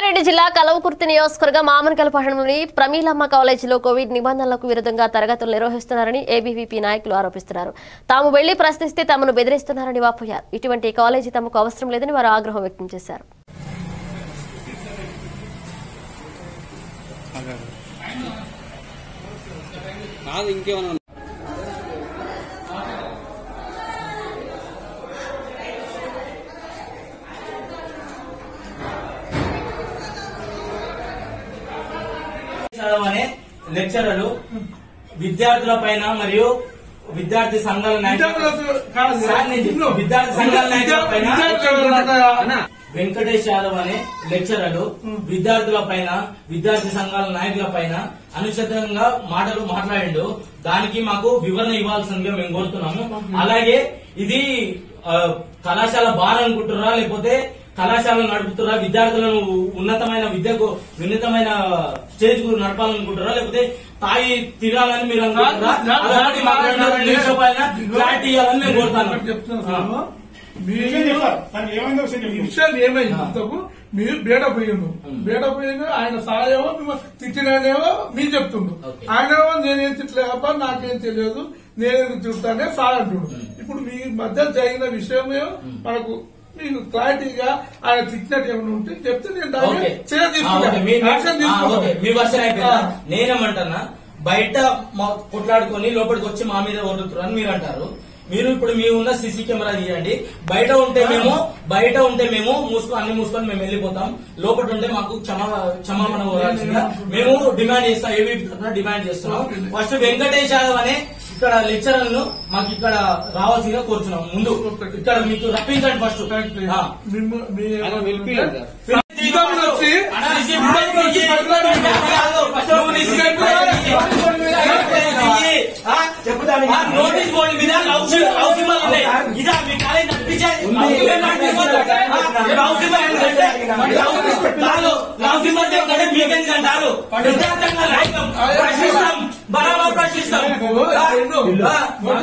రంగారెడ్డి జిల్లా కలవకుర్తి నియోజకవర్గం మామనకల్ పట్టణంలోని ప్రమీలమ్మ కాలేజీలో కోవిడ్ నిబంధనలకు విరుద్ధంగా తరగతులు నిర్వహిస్తున్నారని ఏబీవీపీ నాయకులు ఆరోపిస్తున్నారు తాము వెళ్లి ప్రశ్నిస్తే తమను బెదిరిస్తున్నారని వాపోయారు ఇటువంటి కాలేజీ తమకు అవసరం లేదని వారు ఆగ్రహం వ్యక్తం చేశారు కాదు ఇంకేమన్నా ఉందా? చదవనే లెక్చరర్లు విద్యార్థుల పైన మరియు విద్యార్థి సంఘాల నాయకుల సార్ నేను చెప్తున్నా. విద్యార్థి సంఘాల నాయకుల పైన వెంకటేష్ యాదవ్ అనే లెక్చరర్లు విద్యార్థుల పైన విద్యార్థి సంఘాల నాయకుల పైన అనుచితంగా మాటలు మాట్లాడిండు దానికి మాకు వివరణ ఇవ్వాల్సిందిగా మేము కోరుతున్నాము అలాగే ఇది ఆ, కళాశాల బార్ అనుకుంటున్నారా లేకపోతే కళాశాల నడుపుతురా విద్యార్థులను ఉన్నతమైన విద్యకు ఉన్నతమైన స్టేజ్ కు నడపాలనుకుంటారా లేకపోతే తాగి తిరగాలని మీరు అనుకుంటారా అలాంటి మాకు రెండు రెండు నిమిషాల పైన క్లారిటీ ఇవ్వాలని మేము కోరుతాను చెప్తున్నాను విషయం సార్ తనకి ఏమైందో ఒకసారి చెప్పు. విషయం ఏమైంది ఇంతకు మీరు బేడ పోయిండు బేడ పోయిండు ఆయన సాయేమో మిమ్మల్ని తిట్టినానేమో మీరు చెప్తుండు ఓకే. ఆయన నేనేం తిట్టలేకపో నాకేం తెలియదు నేనేం తిడతానే సార్ అంటుడు ఇప్పుడు మీ మధ్య జరిగిన విషయమే మనకు మీకు క్లారిటీగా ఆయన తిట్టినట్టు ఏమైనా ఉంటే చెప్తే నేను దాన్ని ఓకే చర్య ఆ, ఓకే. మీ- మీ- యాక్షన్ ఆ, ఓకే. మీ వర్షన్ అయిపోయిందా ఆ. నేనేమంటున్నా బయట మా- కొట్లాడుకొని లోపలికి వచ్చి మా మీద వదులుతున్నారు మీరు అంటారు మీరు ఇప్పుడు మీ ఉన్న సీసీ కెమెరా తీయండి బయట ఉంటే మేము బయట ఉంటే మేము మూసుకొని అన్ని మూసుకొని మేము వెళ్ళిపోతాం లోపల ఉంటే మాకు క్షమా క్షమాపణ కోరాల్సిందిగా మేము డిమాండ్ చేస్తాం ఏవి డిమాండ్ చేస్తున్నాం ఫస్ట్ వెంకటేష్ యాదవ్ అనే ఇక్కడ లెక్చరర్లను మాకు ఇక్కడ రావాల్సిందిగా కోరుతున్నాం ముందు ఇక్కడ మీకు రప్పించండి ఫస్ట్ ఆ. మిమ్మ- మీ ఆయన పిలిపియండి సార్. ఇదమ్ములు వచ్చి నోటీస్ బోర్డు మీద లవ్ సి- లవ్ సింబల్ ఉన్నాయి ఇదా మీ కాలేజ్ నడిపించేది? లవ్ సింబల్ నడిపించొద్దు. ఆ, లవ్ సింబల్ ఎందుకంటే మరి లవ్ సింబల్ కాదు. లవ్ సింబల్ ఎందుకంటే మీకెందుకు అంటారు విద్యార్థులుగా నాయకం ప్రశ్నిస్తాం బరాబర్ ప్రశ్నిస్తాం ఆ, ఆ,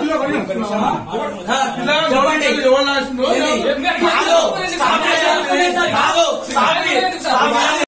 ఆ, చెప్పండి ఎవరు రాసిందో కాదు. కాదు. కాదు. కాదు.